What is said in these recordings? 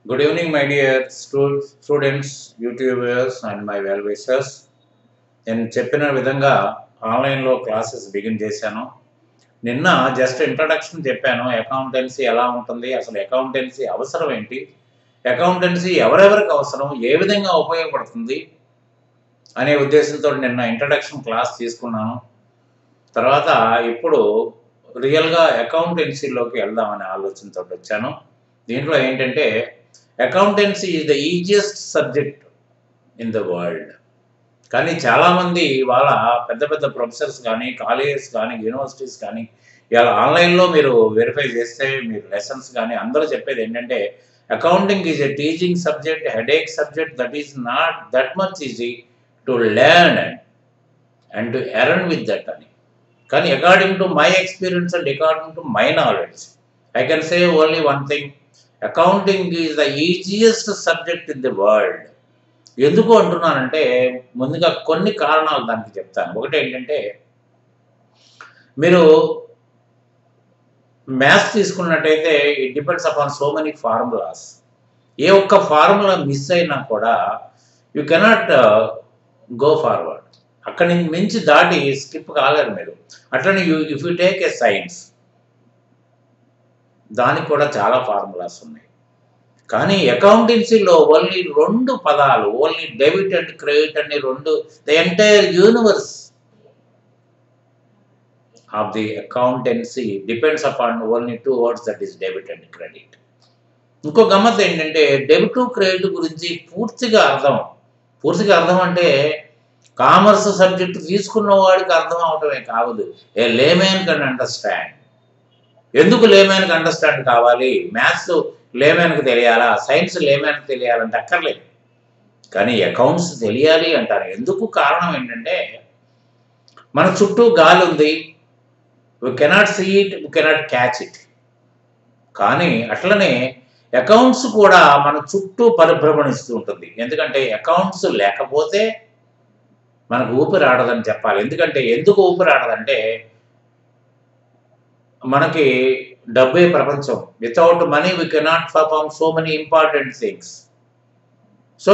Good evening, my dear stu- students, YouTubers, and my well wishers. నేను చెప్పిన విధంగా ఆన్లైన్లో క్లాసెస్ బిగిన్ చేశాను నిన్న జస్ట్ ఇంట్రడక్షన్ చెప్పాను అకౌంటెన్సీ ఎలా ఉంటుంది అసలు అకౌంటెన్సీ అవసరం ఏంటి అకౌంటెన్సీ ఎవరెవరికి అవసరం ఏ విధంగా ఉపయోగపడుతుంది అనే ఉద్దేశంతో నిన్న ఇంట్రడక్షన్ క్లాస్ తీసుకున్నాను తర్వాత ఇప్పుడు రియల్గా అకౌంటెన్సీలోకి వెళ్దామనే ఆలోచనతో వచ్చాను దీంట్లో ఏంటంటే accountancy is the easiest subject in the world కానీ చాలామంది వాళ్ళ పెద్ద పెద్ద ప్రొఫెసర్స్ కానీ కాలేజెస్ కానీ యూనివర్సిటీస్ కానీ ఇలా ఆన్లైన్లో మీరు వెరిఫై చేస్తే మీరు లెసన్స్ కానీ అందరూ చెప్పేది ఏంటంటే accounting is a teaching subject headache subject that is not that much easy to learn and to earn with that అని కానీ according to my experience and according to my knowledge I can say only one thing accounting is the easiest subject in the world ఎందుకు అంటున్నానంటే ముందుగా కొన్ని కారణాలు దానికి చెప్తాను ఒకటి ఏంటంటే మీరు మ్యాథ్స్ తీసుకున్నట్టయితే it depends upon so many formulas ఏ ఒక్క ఫార్ములా మిస్ అయినా కూడా యు కెనాట్ గో ఫార్వర్డ్ అక్కడి నుంచి మించి దాటి స్కిప్ కాలేరు మీరు అట్లనే you if you take a science దానికి కూడా చాలా ఫార్ములాస్ ఉన్నాయి కానీ అకౌంటెన్సీలో ఓన్లీ రెండు పదాలు ఓన్లీ డెబిట్ అండ్ క్రెడిట్ అని రెండు the entire universe of the accountancy depends upon only two words that is debit and credit ఇంకో గమ్మత్ ఏంటంటే డెబిట్ క్రెడిట్ గురించి పూర్తిగా అర్థం పూర్తిగా అర్థం అంటే కామర్స్ సబ్జెక్ట్ తీసుకున్న వాడికి అర్థం అవటమే కావదు ఏ లేమెన్ కెన్ అండర్స్టాండ్ ఎందుకు లేమెన్కి అండర్స్టాండ్ కావాలి మ్యాథ్స్ లేమెన్కి తెలియాలా సైన్స్ లేమెన్కి తెలియాలంటే అక్కర్లేదు కానీ అకౌంట్స్ తెలియాలి అంటారు ఎందుకు కారణం ఏంటంటే మన చుట్టూ గాలి ఉంది we cannot see it we cannot catch it కానీ అట్లనే అకౌంట్స్ కూడా మన చుట్టూ పరిభ్రమణిస్తూ ఉంటుంది ఎందుకంటే అకౌంట్స్ లేకపోతే మనకు ఊపిరి ఆడదని చెప్పాలి ఎందుకంటే ఎందుకు ఊపిరి ఆడదంటే మనకి డబ్బే ప్రపంచం without money we cannot perform so many important things so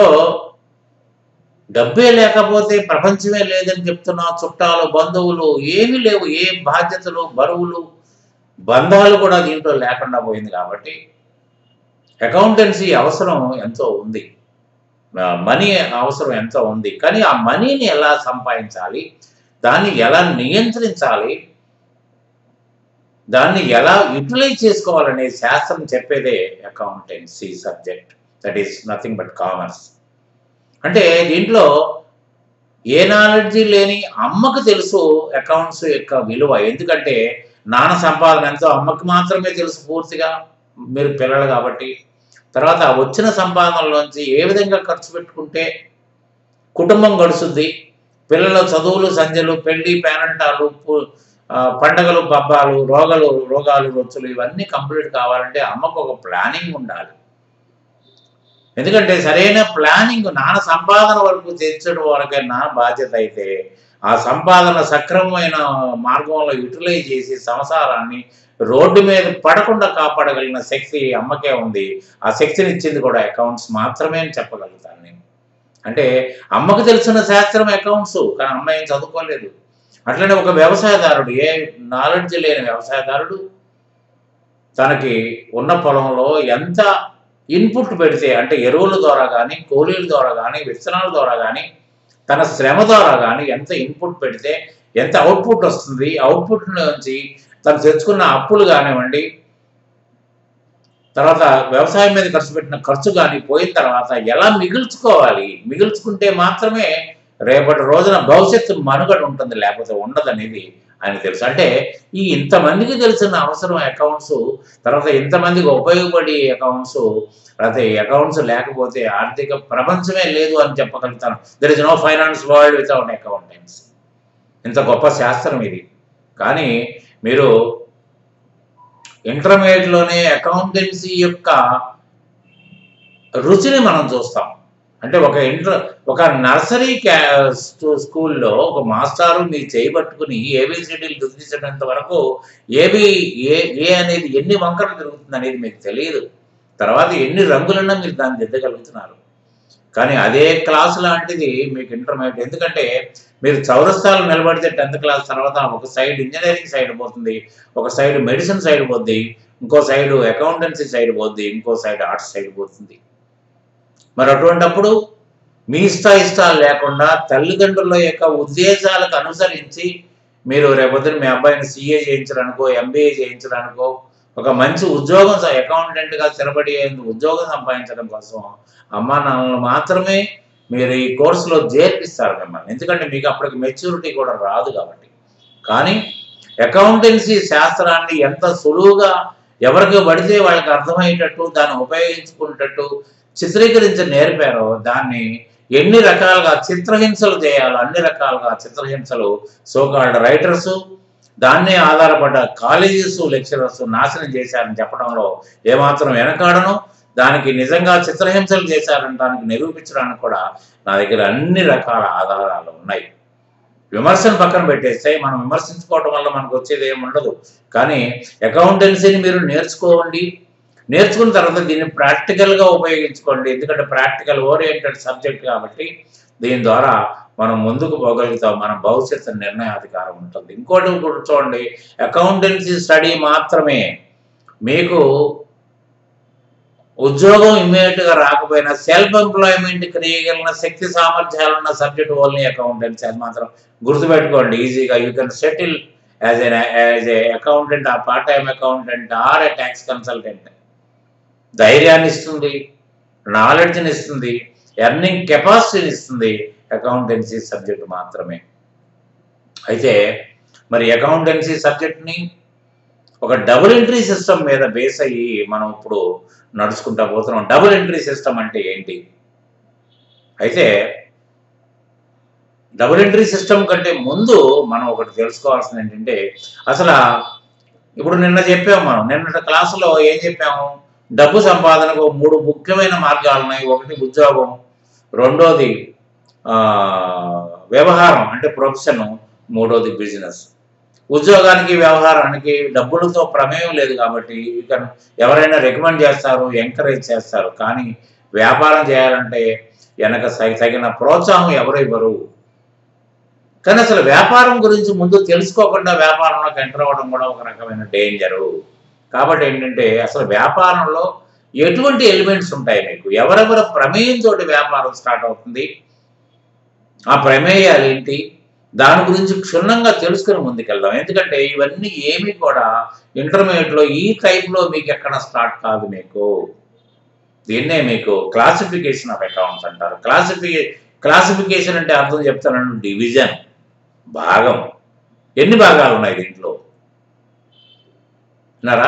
డబ్బే లేకపోతే ప్రపంచమే లేదని చెప్తున్నా చుట్టాలు బంధువులు ఏమీ లేవు ఏ బాధ్యతలు బరువులు బంధాలు కూడా దీంట్లో లేకుండా పోయింది కాబట్టి అకౌంటెన్సీ అవసరం ఎంతో ఉంది మనీ అవసరం ఎంతో ఉంది కానీ ఆ మనీని ఎలా సంపాదించాలి దాన్ని ఎలా నియంత్రించాలి దాన్ని ఎలా యూటిలైజ్ చేసుకోవాలనే శాస్త్రం చెప్పేదే accountancy subject that is nothing but commerce అంటే దీంట్లో ఏ నాలెడ్జ్ లేని అమ్మకు తెలుసు అకౌంట్స్ యొక్క విలువ ఎందుకంటే నాన్న సంపాదన ఎంతో అమ్మకి మాత్రమే తెలుసు పూర్తిగా మీరు పిల్లలు కాబట్టి తర్వాత వచ్చిన సంపాదనలోంచి ఏ విధంగా ఖర్చు పెట్టుకుంటే కుటుంబం గడుస్తుంది పిల్లల చదువులు సంధ్యలు పెళ్లి పేరంటాలు పండగలు పబ్బాలు రోగాలు రోగాలు రొచ్చులు ఇవన్నీ కంప్లీట్ కావాలంటే అమ్మకు ఒక ప్లానింగ్ ఉండాలి ఎందుకంటే సరైన ప్లానింగ్ నాన్న సంపాదన వరకు తెచ్చడం వరకే నా బాధ్యత అయితే ఆ సంపాదన సక్రమమైన మార్గంలో యూటిలైజ్ చేసి సంసారాన్ని రోడ్డు మీద పడకుండా కాపాడగలిగిన శక్తి అమ్మకే ఉంది ఆ శక్తిని ఇచ్చింది కూడా అకౌంట్స్ మాత్రమే అని చెప్పగలుగుతాను నేను అంటే అమ్మకు తెలిసిన శాస్త్రం అకౌంట్స్ కానీ అమ్మ ఏం చదువుకోలేదు అట్లనే ఒక వ్యవసాయదారుడు ఏ నాలెడ్జ్ లేని వ్యవసాయదారుడు తనకి ఉన్న పొలంలో ఎంత ఇన్పుట్ పెడితే అంటే ఎరువుల ద్వారా కానీ కూలీల ద్వారా కానీ విత్తనాల ద్వారా కానీ తన శ్రమ ద్వారా కానీ ఎంత ఇన్పుట్ పెడితే ఎంత అవుట్పుట్ వస్తుంది అవుట్పుట్ నుంచి తను తెచ్చుకున్న అప్పులు కానివ్వండి తర్వాత వ్యవసాయం మీద ఖర్చు పెట్టిన ఖర్చు కానీ పోయిన తర్వాత ఎలా మిగుల్చుకోవాలి మిగుల్చుకుంటే మాత్రమే రేపటి రోజున భవిష్యత్తు మనుగడ ఉంటుంది లేకపోతే ఉండదనేది ఆయన తెలుసు అంటే ఈ ఇంతమందికి తెలిసిన అవసరం అకౌంట్స్ తర్వాత ఇంతమందికి ఉపయోగపడి అకౌంట్స్ తర్వాత అకౌంట్స్ లేకపోతే ఆర్థిక ప్రపంచమే లేదు అని చెప్పగలుగుతాను there is no finance world without accountancy ఇంత గొప్ప శాస్త్రం ఇది కానీ మీరు ఇంటర్మీడియట్లోనే అకౌంటెన్సీ యొక్క రుచిని మనం చూస్తాం అంటే ఒక ఇంటర్ ఒక నర్సరీ క్యా స్కూల్లో ఒక మాస్టారు మీ చేయబట్టుకుని ఏబిసిడీలు గుర్తించినంత వరకు ఏబి ఏ ఏ అనేది ఎన్ని వంకరలు తిరుగుతుంది అనేది మీకు తెలియదు తర్వాత ఎన్ని రంగులన్నా మీరు దాన్ని దిద్దగలుగుతున్నారు కానీ అదే క్లాస్ లాంటిది మీకు ఇంటర్మీడియట్ ఎందుకంటే మీరు చౌరస్తాలు నిలబడితే టెన్త్ క్లాస్ తర్వాత ఒక సైడ్ ఇంజనీరింగ్ సైడ్ పోతుంది ఒక సైడ్ మెడిసిన్ సైడ్ పోద్ది ఇంకో సైడ్ అకౌంటెన్సీ సైడ్ పోద్ది ఇంకో సైడ్ ఆర్ట్స్ సైడ్ పోతుంది మరి అటువంటప్పుడు మీ ఇష్ట ఇష్టాలు లేకుండా తల్లిదండ్రుల యొక్క ఉద్దేశాలకు అనుసరించి మీరు రేపొద్దున మీ అబ్బాయిని సీఏ చేయించడానికో ఎంబీఏ చేయించడానికో ఒక మంచి ఉద్యోగం స- అకౌంటెంట్గా స్థిరపడి ఉద్యోగం సంపాదించడం కోసం అమ్మా నాన్నలు మాత్రమే మీరు ఈ కోర్సులో చేర్పిస్తారు మిమ్మల్ని ఎందుకంటే మీకు అప్పటికి మెచ్యూరిటీ కూడా రాదు కాబట్టి కానీ అకౌంటెన్సీ శాస్త్రాన్ని ఎంత సులువుగా ఎవరికి పడితే వాళ్ళకి అర్థమయ్యేటట్టు దాన్ని ఉపయోగించుకునేటట్టు చిత్రీకరించి నేర్పారో దాన్ని ఎన్ని రకాలుగా చిత్రహింసలు చేయాలో అన్ని రకాలుగా చిత్రహింసలు సోకాల్డ్ రైటర్స్ దాన్నే ఆధారపడ్డ కాలేజెస్ లెక్చరర్స్ నాశనం చేశారని చెప్పడంలో ఏమాత్రం వెనకాడను దానికి నిజంగా చిత్రహింసలు చేశారనడానికి నిరూపించడానికి కూడా నా దగ్గర అన్ని రకాల ఆధారాలు ఉన్నాయి విమర్శను పక్కన పెట్టేస్తే మనం విమర్శించుకోవడం వల్ల మనకు వచ్చేది ఏమి ఉండదు కానీ అకౌంటెన్సీని మీరు నేర్చుకోండి నేర్చుకున్న తర్వాత దీన్ని ప్రాక్టికల్గా ఉపయోగించుకోండి ఎందుకంటే ప్రాక్టికల్ ఓరియంటెడ్ సబ్జెక్ట్ కాబట్టి దీని ద్వారా మనం ముందుకు పోగలుగుతాం మన భవిష్యత్తు నిర్ణయాధికారం ఉంటుంది ఇంకోటి కూడా చూడండి అకౌంటెన్సీ స్టడీ మాత్రమే మీకు ఉద్యోగం ఇమ్మీడియట్గా రాకపోయినా సెల్ఫ్ ఎంప్లాయ్మెంట్ క్రియగలిగిన శక్తి సామర్థ్యాలు ఉన్న సబ్జెక్ట్ ఓన్లీ అకౌంటెన్సీ అది మాత్రం గుర్తుపెట్టుకోండి ఈజీగా you can settle as an as a accountant a part time accountant or a tax consultant ధైర్యాన్ని ఇస్తుంది నాలెడ్జ్ని ఇస్తుంది ఎర్నింగ్ కెపాసిటీని ఇస్తుంది అకౌంటెన్సీ సబ్జెక్ట్ మాత్రమే అయితే మరి అకౌంటెన్సీ సబ్జెక్ట్ని ఒక డబుల్ ఎంట్రీ సిస్టమ్ మీద బేస్ అయ్యి మనం ఇప్పుడు నడుచుకుంటా పోతున్నాం డబుల్ ఎంట్రీ సిస్టమ్ అంటే ఏంటి అయితే డబుల్ ఎంట్రీ సిస్టమ్ కంటే ముందు మనం ఒకటి తెలుసుకోవాల్సింది ఏంటంటే అసలు ఇప్పుడు నిన్న చెప్పాము మనం నిన్న క్లాసులో ఏం చెప్పాము డబ్బు సంపాదనకు మూడు ముఖ్యమైన మార్గాలు ఉన్నాయి ఒకటి ఉద్యోగం రెండోది ఆ, వ్యవహారం అంటే ప్రొఫెషన్ మూడోది బిజినెస్ ఉద్యోగానికి వ్యవహారానికి డబ్బులతో ప్రమేయం లేదు కాబట్టి ఇక ఎవరైనా రికమెండ్ చేస్తారు ఎంకరేజ్ చేస్తారు కానీ వ్యాపారం చేయాలంటే వెనక సగి- తగిన ప్రోత్సాహం ఎవరు ఇవ్వరు కానీ అసలు వ్యాపారం గురించి ముందు తెలుసుకోకుండా వ్యాపారంలోకి ఎంటర్ అవ్వడం కూడా ఒక రకమైన డేంజరు కాబట్టి ఏంటంటే అసలు వ్యాపారంలో ఎటువంటి ఎలిమెంట్స్ ఉంటాయి మీకు ఎవరెవరి ప్రమేయంతో వ్యాపారం స్టార్ట్ అవుతుంది ఆ ప్రమేయాలు ఏంటి దాని గురించి క్షుణ్ణంగా తెలుసుకుని ముందుకెళ్దాం ఎందుకంటే ఇవన్నీ ఏమి కూడా ఇంటర్మీడియట్లో ఈ టైప్లో మీకు ఎక్కడ స్టార్ట్ కాదు మీకు దీన్నే మీకు క్లాసిఫికేషన్ ఆఫ్ అకౌంట్స్ అంటారు క్లాసిఫికే క్లాసిఫికేషన్ అంటే అర్థం చెప్తాను డివిజన్ భాగం ఎన్ని భాగాలు ఉన్నాయి దీంట్లో విన్నారా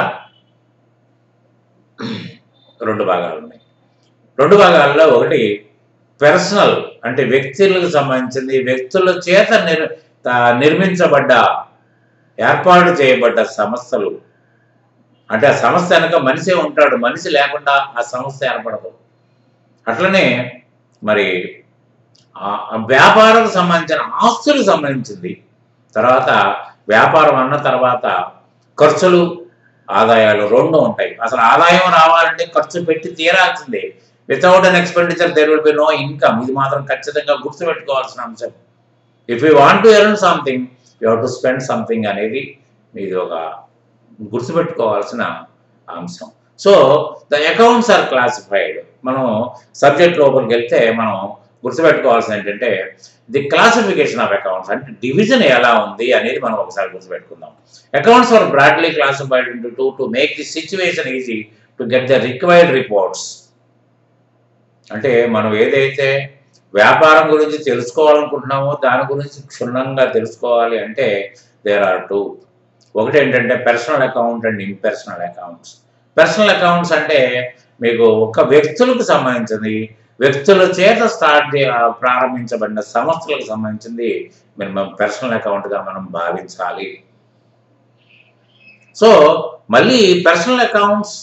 రెండు భాగాలు ఉన్నాయి రెండు భాగాల్లో ఒకటి పర్సనల్ అంటే వ్యక్తులకు సంబంధించింది వ్యక్తుల చేత నిర్ తా- నిర్మించబడ్డ ఏర్పాటు చేయబడ్డ సంస్థలు అంటే ఆ సంస్థ వెనక మనిషే ఉంటాడు మనిషి లేకుండా ఆ సంస్థ ఏర్పడదు అట్లనే మరి ఆ- ఆ వ్యాపారం సంబంధించిన ఆస్తులకు సంబంధించింది తర్వాత వ్యాపారం అన్న తర్వాత ఖర్చులు ఆదాయాలు రెండు ఉంటాయి అసలు ఆదాయం రావాలంటే ఖర్చు పెట్టి తీరాల్సిందే without an expenditure there will be no income ఇది మాత్రం ఖచ్చితంగా గుర్తుపెట్టుకోవాల్సిన అంశం if you want to earn something you have to spend something అనేది ఇది ఒక గుర్తుపెట్టుకోవాల్సిన అంశం so the accounts are classified మనం సబ్జెక్ట్ లోపలికి వెళ్తే మనం గుర్తుపెట్టుకోవాల్సింది ఏంటంటే ది క్లాసిఫికేషన్ ఆఫ్ అకౌంట్స్ అంటే డివిజన్ ఎలా ఉంది అనేది మనం ఒకసారి గుర్తుపెట్టుకుందాం accounts are broadly classified into two to make the situation easy to get the required reports అంటే మనం ఏదైతే వ్యాపారం గురించి తెలుసుకోవాలనుకుంటున్నామో దాని గురించి క్షుణ్ణంగా తెలుసుకోవాలి అంటే దేర్ ఆర్ టూ ఒకటి ఏంటంటే personal account and impersonal accounts personal accounts అంటే మీకు ఒక వ్యక్తులకు సంబంధించింది వ్యక్తుల చేత స్టార్ట్ చే ప్రారంభించబడిన సంస్థలకు సంబంధించింది మినిమం పర్సనల్ అకౌంట్గా మనం భావించాలి సో మళ్ళీ personal accounts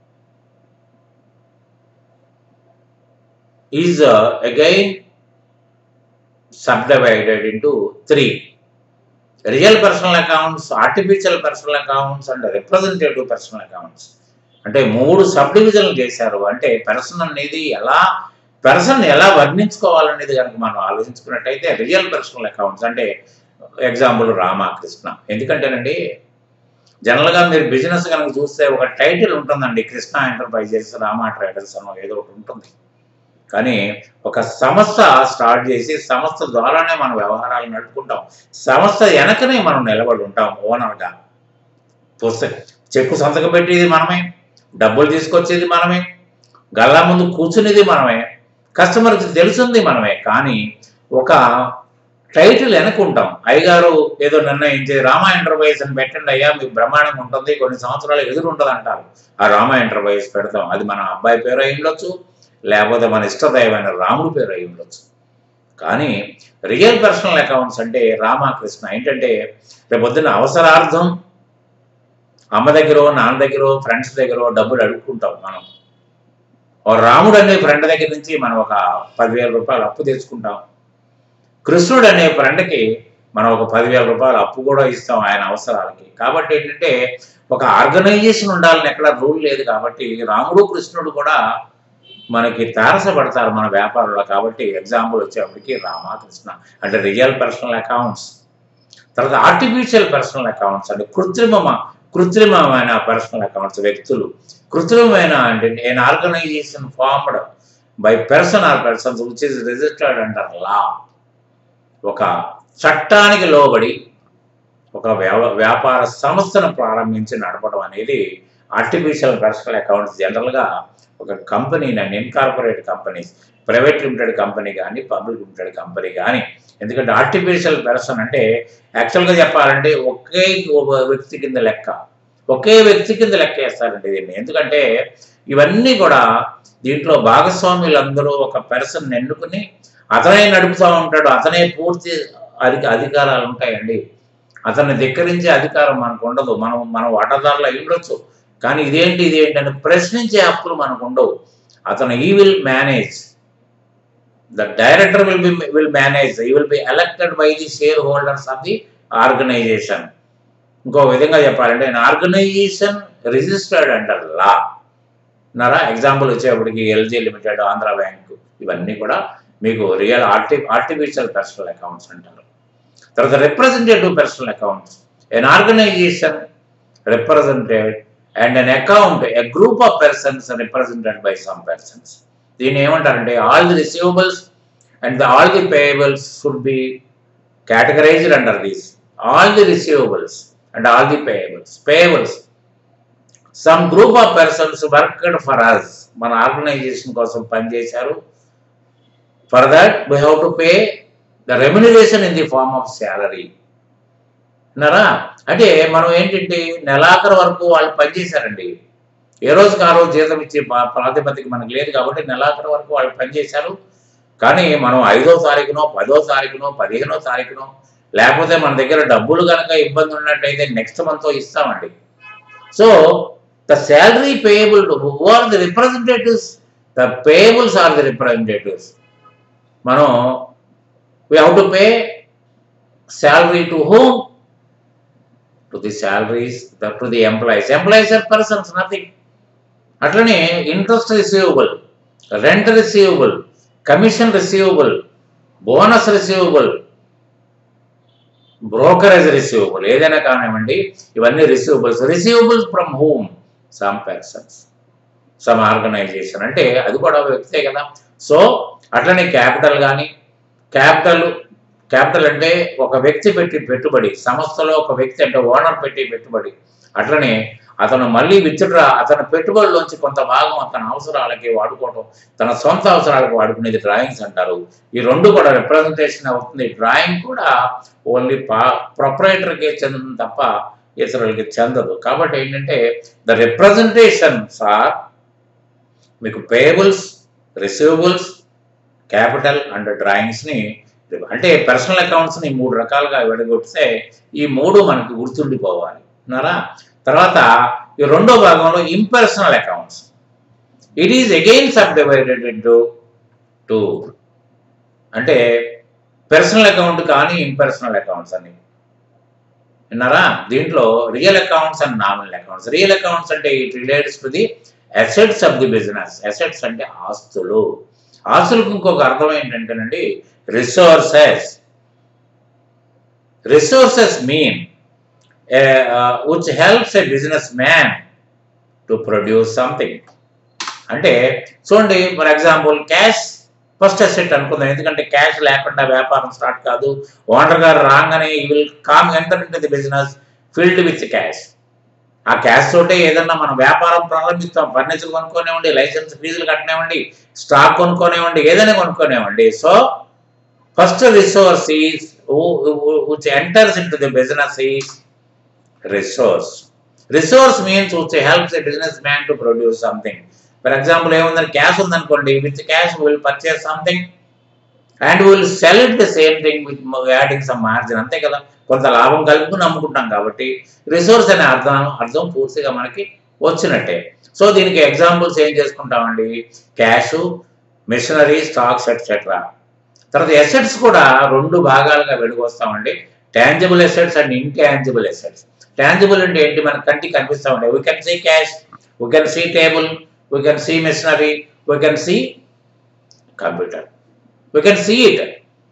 is uh, again subdivided into three real personal accounts artificial personal accounts and representative personal accounts అంటే మూడు సబ్ డివిజన్లు చేశారు అంటే పర్సన్ అనేది ఎలా పర్సన్ ఎలా వర్ణించుకోవాలనేది కనుక మనం ఆలోచించుకున్నట్టయితే రియల్ పర్సనల్ అకౌంట్స్ అంటే ఎగ్జాంపుల్ రామకృష్ణ ఎందుకంటేనండి జనరల్గా మీరు బిజినెస్ కనుక చూస్తే ఒక టైటిల్ ఉంటుందండి కృష్ణ ఎంటర్ప్రైజెస్ రామా ట్రేడర్స్ అనో ఏదో ఒకటి ఉంటుంది కానీ ఒక సంస్థ స్టార్ట్ చేసి సంస్థ ద్వారానే మనం వ్యవహారాలు నడుపుకుంటాం సంస్థ వెనకనే మనం నిలబడి ఉంటాం ఓనర్గా పుస్తకం చెక్కు సంతకం పెట్టేది మనమే డబ్బులు తీసుకొచ్చేది మనమే గల్లా ముందు కూర్చునేది మనమే కస్టమర్కి తెలుసుంది మనమే కానీ ఒక టైటిల్ వెనకుంటాం అయ్యగారు ఏదో నిర్ణయించి రామా ఎంటర్ప్రైజ్ అని పెట్టండి అయ్యా మీకు బ్రహ్మాండంగా ఉంటుంది కొన్ని సంవత్సరాలు ఎదురు ఉంటుంది అంటారు ఆ రామా ఎంటర్ప్రైజ్ పెడతాం అది మన అబ్బాయి పేరు అయి ఉండొచ్చు లేకపోతే మన ఇష్టదైవమైన రాముడి పేరు అయి ఉండొచ్చు కానీ రియల్ పర్సనల్ అకౌంట్స్ అంటే రామకృష్ణ ఏంటంటే రేపొద్దున అవసరార్థం అమ్మ దగ్గర నాన్న దగ్గర ఫ్రెండ్స్ దగ్గర డబ్బులు అడుక్కుంటాం మనం ఓ రాముడు అనే ఫ్రెండ్ దగ్గర నుంచి మనం ఒక పదివేల రూపాయలు అప్పు తెచ్చుకుంటాం కృష్ణుడు అనే ఫ్రెండ్కి మనం ఒక పదివేల రూపాయలు అప్పు కూడా ఇస్తాం ఆయన అవసరాలకి కాబట్టి ఏంటంటే ఒక ఆర్గనైజేషన్ ఉండాలని ఎక్కడ రూల్ లేదు కాబట్టి రాముడు కృష్ణుడు కూడా మనకి తారసపడతారు మన వ్యాపారంలో కాబట్టి ఎగ్జాంపుల్ వచ్చేప్పటికి రామకృష్ణ అంటే రియల్ పర్సనల్ అకౌంట్స్ తర్వాత ఆర్టిఫిషియల్ పర్సనల్ అకౌంట్స్ అంటే కృత్రిమ కృత్రిమమైన పర్సనల్ అకౌంట్స్ వ్యక్తులు కృత్రిమమైన అంటే an organisation formed by person or persons which is registered under law ఒక చట్టానికి లోబడి ఒక వ్యవ- వ్యాపార సంస్థను ప్రారంభించి నడపడం అనేది ఆర్టిఫిషియల్ పర్సనల్ అకౌంట్స్ జనరల్గా ఒక company and incorporate companies private limited company కానీ పబ్లిక్ లిమిటెడ్ కంపెనీ కానీ ఎందుకంటే ఆర్టిఫిషియల్ పర్సన్ అంటే యాక్చువల్గా చెప్పాలంటే ఒకే ఒక వ్యక్తి కింద లెక్క ఒకే వ్యక్తి కింద లెక్క వేస్తారండి దీన్ని ఎందుకంటే ఇవన్నీ కూడా దీంట్లో భాగస్వాములందరూ ఒక పర్సన్ ఎన్నుకుని అతనే నడుపుతూ ఉంటాడు అతనే పూర్తి అధిక అధికారాలు ఉంటాయండి అతన్ని ధిక్కరించే అధికారం మనకు ఉండదు మనం మనం వాటాదారులు అయి ఉండొచ్చు కానీ ఇదేంటి ఇదేంటి అని ప్రశ్నించే హక్కులు మనకు ఉండవు అతను ఈ will manage the director will be will manage ఈ will be elected by the shareholders of the organisation ఇంకో విధంగా చెప్పాలంటే ఆర్గనైజేషన్ రిజిస్టర్డ్ అండర్ లా ఉన్నారా ఎగ్జాంపుల్ వచ్చేప్పటికి ఎల్జీ లిమిటెడ్ ఆంధ్ర బ్యాంక్ ఇవన్నీ కూడా మీకు రియల్ ఆర్టి ఆర్టిఫిషియల్ పర్సనల్ అకౌంట్స్ అంటారు తర్వాత representative personal accounts an organization represented and an account a group of persons represented by some persons దీన్ని ఏమంటారంటే all the receivables and all the payables should be categorized under this all the receivables and all the payables payables some group of persons worked for us మన organization కోసం పనిచేశారు for that we have to pay the remuneration in the form of salary అన్నారా అంటే మనం ఏంటంటే నెలాఖరు వరకు వాళ్ళు పనిచేశారండి ఏ రోజుకి ఆ రోజు జీతం ఇచ్చే పా- ప్రాతిపదిక మనకు లేదు కాబట్టి నెలాఖరు వరకు వాళ్ళు పనిచేశారు కానీ మనం ఐదో తారీఖునో పదో తారీఖునో పదిహేనో తారీఖునో లేకపోతే మన దగ్గర డబ్బులు కనుక ఇబ్బంది ఉన్నట్టయితే నెక్స్ట్ మంత్ ఇస్తామండి so the salary payable who are the representatives the payables are the representatives మనం we have to pay salary to whom to the salaries to the employees employees are persons nothing అట్లనే interest receivable rent receivable commission receivable bonus receivable brokerage receivable ఏదైనా కానివ్వండి ఇవన్నీ receivables receivable from whom some persons some organization అంటే అది కూడా ఒక వ్యక్తే కదా సో అట్లనే క్యాపిటల్ కానీ క్యాపిటల్ క్యాపిటల్ అంటే ఒక వ్యక్తి పెట్టి పెట్టుబడి సంస్థలో ఒక వ్యక్తి అంటే ఓనర్ పెట్టి పెట్టుబడి అట్లనే అతను మళ్ళీ విత్డ్రా అతని పెట్టుబడిలోంచి కొంత భాగం అతని అవసరాలకి వాడుకోవటం తన సొంత అవసరాలకు వాడుకునేది డ్రాయింగ్స్ అంటారు ఈ రెండు కూడా రిప్రజెంటేషన్ అవుతుంది డ్రాయింగ్ కూడా ఓన్లీ పా ప్రొపరేటర్కే చెందుతుంది తప్ప ఇతరులకి చెందదు కాబట్టి ఏంటంటే ద రిప్రజెంటేషన్స్ ఆర్ మీకు పేబుల్స్ రిసీవబుల్స్ క్యాపిటల్ అండ్ డ్రాయింగ్స్ని అంటే పర్సనల్ అకౌంట్స్ని మూడు రకాలుగా విడగొడితే ఈ మూడు మనకి గుర్తుండిపోవాలి ఉన్నారా తర్వాత ఈ రెండో భాగంలో impersonal accounts it is again sub divided into two అంటే పర్సనల్ అకౌంట్ కానీ ఇంపర్సనల్ అకౌంట్స్ అని విన్నారా దీంట్లో real accounts and nominal accounts real accounts అంటే it relates to the assets of the business assets అంటే ఆస్తులు ఆస్తులకు ఇంకొక అర్థం ఏంటంటేనండి resources resources mean which helps a businessman to produce something అంటే చూడండి for example cash first asset అనుకుందాం ఎందుకంటే క్యాష్ లేకుండా వ్యాపారం స్టార్ట్ కాదు ఓనర్ గారు రాగానే ఈ will come enter into the business field with cash ఆ క్యాష్ తోటే ఏదన్నా మనం వ్యాపారం ప్రారంభిస్తాం ఫర్నిచర్ కొనుక్కోనివ్వండి లైసెన్స్ ఫీజులు కట్టనివ్వండి స్టాక్ కొనుక్కోనివ్వండి ఏదైనా కొనుక్కోనివ్వండి so first resource is which enters into the business is resource resource means which helps a businessman to produce something for example ఏముందని క్యాష్ ఉందనుకోండి with cash will purchase something and will sell it the same thing with adding some margin అంతే కదా కొంత లాభం కలుపుకుని అమ్ముకుంటాం కాబట్టి resource అనే అర్థం అర్థం పూర్తిగా మనకి వచ్చినట్టే సో దీనికి ఎగ్జాంపుల్స్ ఏం చేసుకుంటామండి క్యాష్ మిషనరీ స్టాక్స్ ఎట్సెట్రా తర్వాత ఎసెట్స్ కూడా రెండు భాగాలుగా వెలుగొస్తామండి tangible assets and intangible assets tangible అంటే ఏంటి మనకి కంటికి కనిపిస్తామండి we can see cash we can see table we can see machinery we can see computer we can see it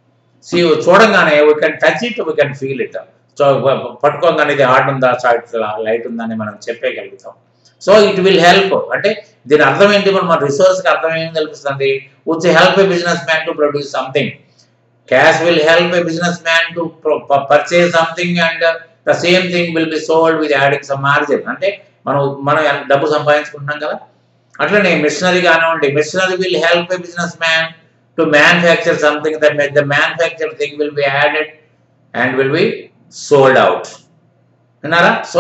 see చూడంగానే we can touch it we can feel it so పట్టుకోగానే ఇది hard ఉందా soft light ఉందా అని మనం చెప్పేయగలుగుతాం so it will help అంటే దీని అర్థం ఏంటి ఇప్పుడు మన రిసోర్స్కి అర్థం ఏం కల్పిస్తుంది which help a businessman to produce something cash will help a businessman to purchase something and the same thing will be sold with adding some margin అంటే మనం మనం డబ్బు సంపాదించుకుంటున్నాం కదా అట్లనే మిషనరీ కానివ్వండి machinery will help a businessman to manufacture something that the manufacture thing will be added and will be sold out విన్నారా so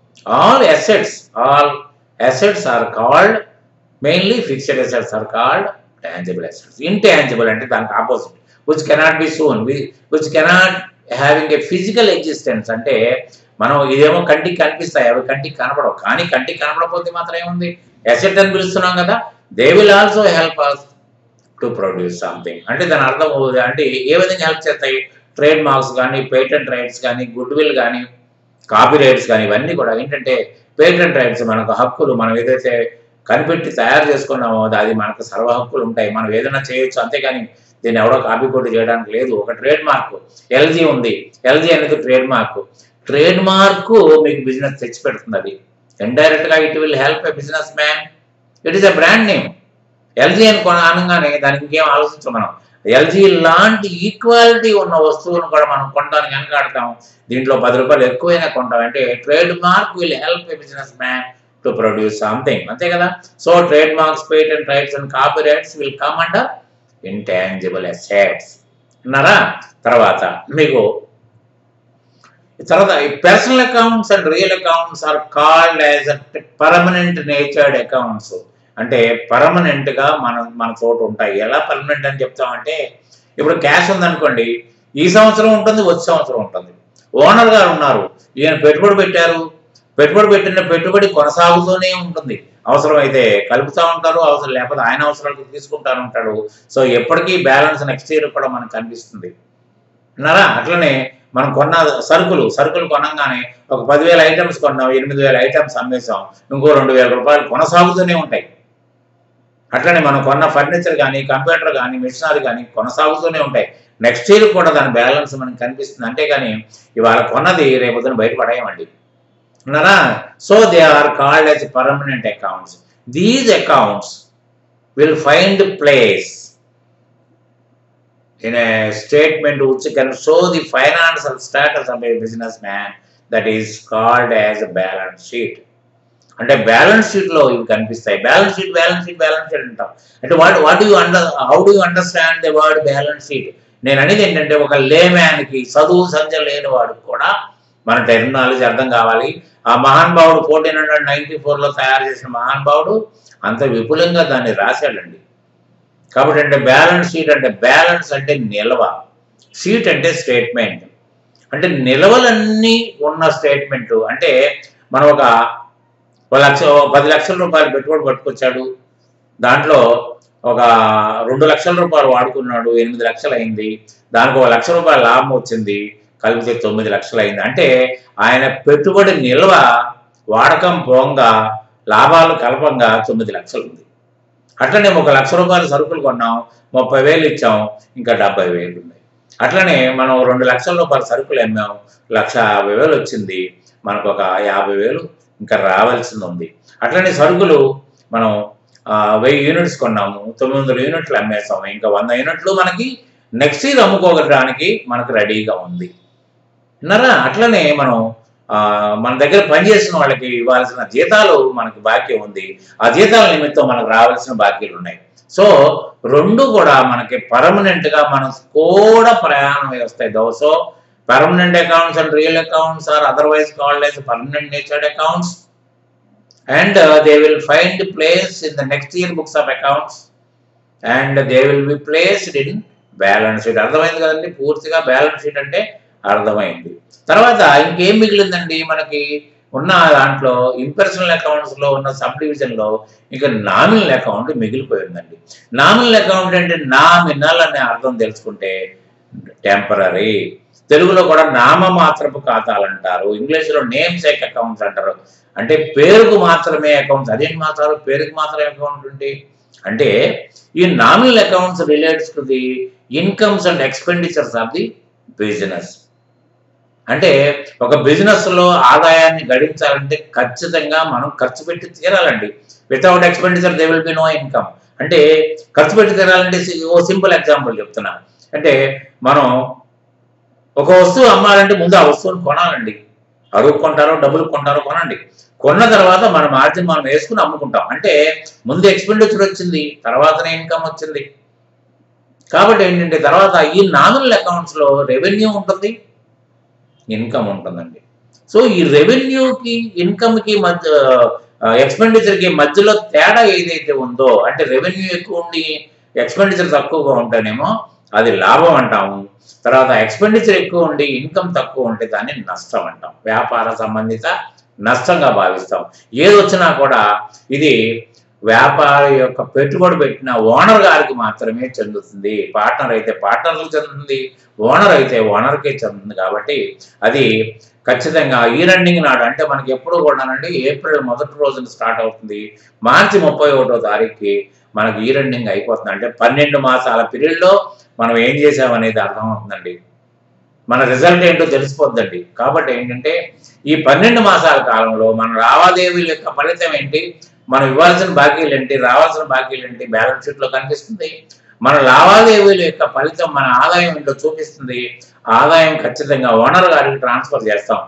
all assets all assets are called mainly fixed assets are called tangible assets intangible అంటే దానికి opposite which cannot be seen which cannot having a physical existence అంటే మనం ఇదేమో కంటికి కనిపిస్తాయి అవి కంటికి కనపడవు కానీ కంటికి కనపడకపోతే మాత్రం ఏముంది అసెట్ అని పిలుస్తున్నాం కదా they will also help us to produce something అంటే దాని అర్థం అంటే ఏ విధంగా హెల్ప్ చేస్తాయి ట్రేడ్ మార్క్స్ కానీ పేటెంట్ రైట్స్ కానీ గుడ్ విల్ కానీ కాపీ రైట్స్ కానీ ఇవన్నీ కూడా ఏంటంటే పేటెంట్ రైట్స్ మనకు హక్కులు మనం ఏదైతే కనిపెట్టి తయారు చేసుకున్నామో అది మనకు సర్వ హక్కులు ఉంటాయి మనం ఏదైనా చేయొచ్చు అంతేగాని దీన్ని ఎవడో కాపీ కొట్టి చేయడానికి లేదు ఒక ట్రేడ్ మార్క్ ఎల్జీ ఉంది ఎల్జీ అనేది ట్రేడ్ మార్క్ ట్రేడ్ మార్క్ మీకు బిజినెస్ తెచ్చి పెడుతుంది అది ఇండైరెక్ట్ గా it will help a businessman it is a brand name LG అని కొన అనగానే దానికి ఇంకేం ఆలోచించం మనం ఎల్జీ లాంటి ఈక్వాలిటీ ఉన్న వస్తువులను కూడా మనం కొనడానికి వెనకాడతాం దీంట్లో పది రూపాయలు ఎక్కువైనా కొంటాం అంటే trademark will help a businessman to produce something అంతే కదా so trademarks patent rights and copyrights will come under intangible assets విన్నారా తర్వాత మీకు తర్వాత personal accounts and real accounts are called as permanent natured accounts అంటే permanent గా మన మన చోట ఉంటాయి ఎలా పర్మనెంట్ అని చెప్తామంటే ఇప్పుడు క్యాష్ ఉందనుకోండి ఈ సంవత్సరం ఉంటుంది వచ్చే సంవత్సరం ఉంటుంది ఓనర్ గారు ఉన్నారు ఈయన పెట్టుబడి పెట్టారు పెట్టుబడి పెట్టిన పెట్టుబడి కొనసాగుతూనే ఉంటుంది అవసరం అయితే కలుపుతూ ఉంటారు అవసరం లేకపోతే ఆయన అవసరాలకు తీసుకుంటా ఉంటాడు సో ఎప్పటికీ బ్యాలెన్స్ నెక్స్ట్ ఇయర్ కూడా మనకు కనిపిస్తుంది విన్నారా అట్లనే మనం కొన్న సరుకులు సరుకులు కొనంగానే ఒక పదివేల ఐటమ్స్ కొన్నాం ఎనిమిది వేల ఐటమ్స్ అమ్మేసాం ఇంకో రెండు వేల రూపాయలు కొనసాగుతూనే ఉంటాయి అట్లనే మనం కొన్న ఫర్నిచర్ కానీ కంప్యూటర్ కానీ మిషనరీ కానీ కొనసాగుతూనే ఉంటాయి నెక్స్ట్ ఇయర్ కూడా దాని బ్యాలెన్స్ మనకు కనిపిస్తుంది అంతేగాని ఇవాళ కొన్నది రేపొద్దున బయటపడేయమండి ఉన్నారా so they are called as permanent accounts these accounts will find place in a statement which can show the financial status of a businessman that is called as a balance sheet అంటే balance sheet లో ఇవి కనిపిస్తాయి balance sheet balance sheet balance sheet అంటాం అంటే what what you under how do understand the word balance sheet నేను అనేది ఏంటంటే ఒక లేమ్యాన్కి చదువు సంఖ్య లేని వాడికి కూడా మన టెక్నాలజీ అర్థం కావాలి ఆ మహానుభావుడు ఫోర్టీన్ హండ్రెడ్ నైన్టీ ఫోర్లో తయారు చేసిన మహానుభావుడు అంత విపులంగా దాన్ని రాశాడండి కాబట్టి అంటే బ్యాలెన్స్ షీట్ అంటే బ్యాలెన్స్ అంటే నిల్వ షీట్ అంటే స్టేట్మెంట్ అంటే నిల్వలన్నీ ఉన్న స్టేట్మెంట్ అంటే మనం ఒక ఒక లక్ష ఓ పది లక్షల రూపాయలు పెట్టుబడి పట్టుకొచ్చాడు దాంట్లో ఒక రెండు లక్షల రూపాయలు వాడుకున్నాడు ఎనిమిది లక్షలు అయింది దానికి ఒక లక్ష రూపాయల లాభం వచ్చింది కలిపితే తొమ్మిది లక్షలు అయింది అంటే ఆయన పెట్టుబడి నిల్వ వాడకం పోంగా లాభాలు కలపంగా తొమ్మిది లక్షలు ఉంది అట్లనే ఒక లక్ష రూపాయల సరుకులు కొన్నాం ముప్పై వేలు ఇచ్చాం ఇంకా డెబ్బై వేలు ఉన్నాయి అట్లనే మనం రెండు లక్షల రూపాయల సరుకులు అమ్మాం లక్ష యాభై వేలు వచ్చింది మనకు ఒక యాభై వేలు ఇంకా రావాల్సింది ఉంది అట్లనే సరుకులు మనం ఆ, వెయ్యి యూనిట్స్ కొన్నాము తొమ్మిది వందల యూనిట్లు అమ్మేస్తాము ఇంకా వంద యూనిట్లు మనకి నెక్స్ట్ ఇయర్ అమ్ముకోవడానికి మనకు రెడీగా ఉంది విన్నారా అట్లనే మనం ఆ, మన దగ్గర పనిచేసిన వాళ్ళకి ఇవ్వాల్సిన జీతాలు మనకి బాకీ ఉంది ఆ జీతాల నిమిత్తం మనకు రావాల్సిన బాకీలు ఉన్నాయి సో రెండు కూడా మనకి పర్మనెంట్ గా మనం కూడా ప్రయాణం వస్తాయి దోసో permanent accounts and real accounts are otherwise called as permanent natured accounts and they will find place in the next year books of accounts and they will be placed in balance sheet అర్థమైంది కదండి పూర్తిగా balance sheet అంటే అర్థమైంది తర్వాత ఇంకేం మిగిలిందండి మనకి ఉన్న దాంట్లో ఇంపర్సనల్ అకౌంట్స్ లో ఉన్న సబ్ డివిజన్ లో ఇక నామినల్ అకౌంట్ మిగిలిపోయిందండి నామినల్ అకౌంట్ అంటే నామినల్ అనే అర్థం తెలుసుకుంటే టెంపరీ తెలుగులో కూడా నామమాత్రపు ఖాతాలు అంటారు ఇంగ్లీష్లో నేమ్ సేక్ అకౌంట్స్ అంటారు అంటే పేరుకు మాత్రమే అకౌంట్స్ అదేంటి మాత్రం పేరుకు మాత్రమే అకౌంట్ ఉంటే అంటే ఈ nominal accounts relates to the incomes and expenditures of the business అంటే ఒక బిజినెస్ లో ఆదాయాన్ని గడించాలంటే ఖచ్చితంగా మనం ఖర్చు పెట్టి తీరాలండి without expenditure they will be no income అంటే ఖర్చు పెట్టి తీరాలంటే సి- ఓ సింపుల్ ఎగ్జాంపుల్ చెప్తున్నా అంటే మనం ఒక వస్తువు అమ్మాలంటే ముందు ఆ వస్తువుని కొనాలండి అరువు కొంటారో డబ్బులు కొంటారో కొనండి కొన్న తర్వాత మన మార్జిన్ మనం వేసుకుని అమ్ముకుంటాం అంటే ముందు ఎక్స్పెండిచర్ వచ్చింది తర్వాతనే ఇన్కమ్ వచ్చింది కాబట్టి ఏంటంటే తర్వాత ఈ నామినల్ అకౌంట్స్ లో రెవెన్యూ ఉంటుంది ఇన్కమ్ ఉంటుందండి సో ఈ రెవెన్యూకి ఇన్కమ్కి మధ్య ఎక్స్పెండిచర్కి మధ్యలో తేడా ఏదైతే ఉందో అంటే రెవెన్యూ ఎక్కువ ఉండి ఎక్స్పెండిచర్ తక్కువగా ఉంటేనేమో అది లాభం అంటాము తర్వాత ఎక్స్పెండిచర్ ఎక్కువ ఉండి ఇన్కమ్ తక్కువ ఉంటే దాన్ని నష్టం అంటాం వ్యాపార సంబంధిత నష్టంగా భావిస్తాం ఏది వచ్చినా కూడా ఇది వ్యాపారి యొక్క పెట్టుబడి పెట్టిన ఓనర్ గారికి మాత్రమే చెందుతుంది పార్ట్నర్ అయితే పార్ట్నర్కి చెందుతుంది ఓనర్ అయితే ఓనర్కే చెందుతుంది కాబట్టి అది ఖచ్చితంగా ఈ రన్నింగ్ నాడు అంటే మనకి ఎప్పుడు కూడానండి ఏప్రిల్ మొదటి రోజున స్టార్ట్ అవుతుంది మార్చి ముప్పై ఒకటో తారీఖుకి మనకి ఈ రన్నింగ్ అయిపోతుంది అంటే పన్నెండు మాసాల పీరియడ్లో మనం ఏం చేసామనేది అర్థమవుతుందండి మన రిజల్ట్ ఏంటో తెలిసిపోద్దండి కాబట్టి ఏంటంటే ఈ పన్నెండు మాసాల కాలంలో మన లావాదేవీల యొక్క ఫలితం ఏంటి మనం ఇవ్వాల్సిన బాకీలు ఏంటి రావాల్సిన బాకీలు ఏంటి బ్యాలెన్స్ షీట్ లో కనిపిస్తుంది మన లావాదేవీల యొక్క ఫలితం మన ఆదాయం ఏంటో చూపిస్తుంది ఆ ఆదాయం ఖచ్చితంగా ఓనర్ గారికి ట్రాన్స్ఫర్ చేస్తాం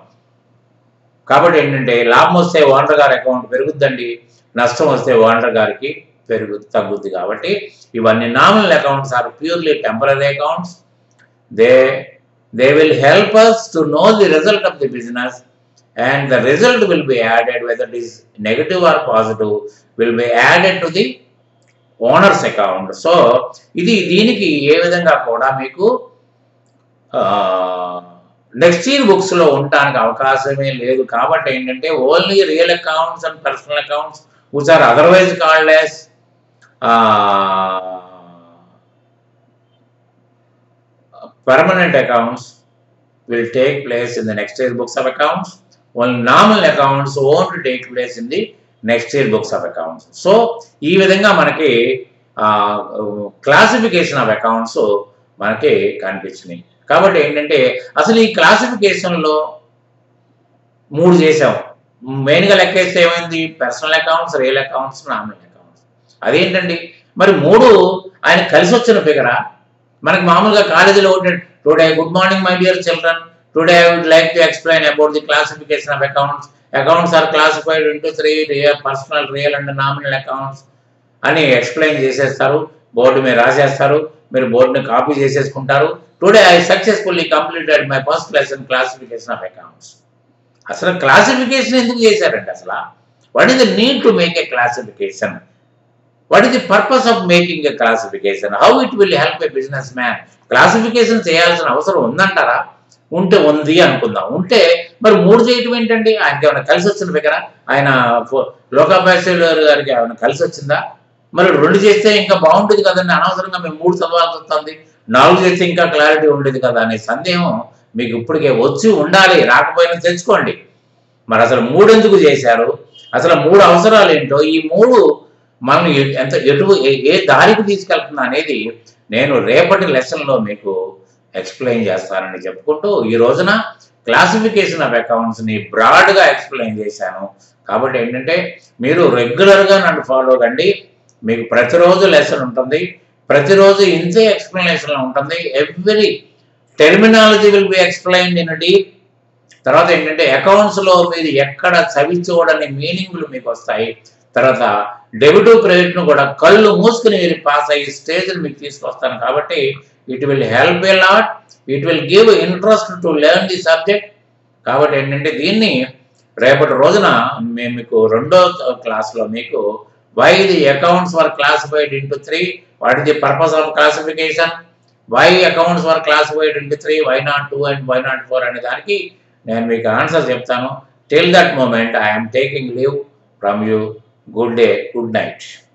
కాబట్టి ఏంటంటే లాభం వస్తే ఓనర్ గారి అకౌంట్ పెరుగుద్దండి నష్టం వస్తే ఓనర్ గారికి పెరుగు తగ్గుద్ది కాబట్టి ఇవన్నీ nominal accounts are purely temporary accounts they they will help us to know the result of the business and the result will be added whether it is negative or positive will be added to the owner's account సో ఇది దీనికి ఏ విధంగా కూడా మీకు next year books లో ఉండడానికి అవకాశమే లేదు కాబట్టి ఏంటంటే only real accounts and personal accounts which are otherwise called as permanent accounts will take place in the next year books of accounts only nominal accounts won't take place in the next year books of accounts సో ఈ విధంగా మనకి classification of accounts మనకి కనిపించినాయి కాబట్టి ఏంటంటే అసలు ఈ classification లో మూడు చేసాం మెయిన్ గా లెక్కేస్తే ఏమైంది personal accounts real accounts nominal accounts అదేంటండి మరి మూడు ఆయన కలిసి వచ్చిన ఫిగరా మనకి మామూలుగా కాలేజీలో today good morning my dear children today I would like to explain about the classification of accounts accounts are classified into three real personal real and nominal accounts అని ఎక్స్ప్లెయిన్ చేసేస్తారు బోర్డు మీద రాసేస్తారు మీరు బోర్డుని కాపీ చేసేసుకుంటారు today I successfully completed my first lesson classification of accounts అసలు classification ఎందుకు చేశారండి అసలు what is the need to make a classification what is the purpose of making a classification how it will help a businessman classification చేయాల్సిన అవసరం ఉందంటారా ఉంటే ఉంది అనుకుందాం ఉంటే మరి మూడు చేయటం ఏంటండి ఆయనకి ఏమైనా కలిసి వచ్చిన దగ్గర ఆయన లోకాభాషలు గారికి ఏమైనా కలిసి వచ్చిందా మరి రెండు చేస్తే ఇంకా బాగుంటుంది కదండి అనవసరంగా మేము మూడు చదవాల్సి వస్తుంది నాలుగు చేస్తే ఇంకా క్లారిటీ ఉండేది కదా అనే సందేహం మీకు ఇప్పటికే వచ్చి ఉండాలి రాకపోయినా తెచ్చుకోండి మరి అసలు మూడు ఎందుకు చేశారు అసలు మూడు అవసరాలు ఏంటో ఈ మూడు మనం ఎ- ఎంత ఎటు ఏ- ఏ దారికి తీసుకెళ్తున్నా అనేది నేను రేపటి లెసన్లో మీకు ఎక్స్ప్లెయిన్ చేస్తానని చెప్పుకుంటూ ఈ రోజున క్లాసిఫికేషన్ ఆఫ్ అకౌంట్స్ని బ్రాడ్గా ఎక్స్ప్లెయిన్ చేశాను కాబట్టి ఏంటంటే మీరు రెగ్యులర్గా నన్ను ఫాలో కండి మీకు ప్రతిరోజు లెసన్ ఉంటుంది ప్రతిరోజు ఇంతే ఎక్స్ప్లెనేషన్ ఉంటుంది every terminology will be explain in deep తర్వాత ఏంటంటే అకౌంట్స్లో మీరు ఎక్కడ చవి చూడని మీనింగ్లు మీకు వస్తాయి తర్వాత డెబిట్ క్రెడిట్ను కూడా కళ్ళు మూసుకుని మీరు పాస్ అయ్యే స్టేజ్ని మీకు తీసుకొస్తాను కాబట్టి it will help a lot it will give interest to learn the subject కాబట్టి ఏంటంటే దీన్ని రేపటి రోజున మేము మీకు రెండో క్లాస్లో మీకు why the accounts were classified into three what is the purpose of classification why accounts were classified into three why not two and why not four అనే దానికి నేను మీకు ఆన్సర్ చెప్తాను till that moment I'm taking leave from you good day good night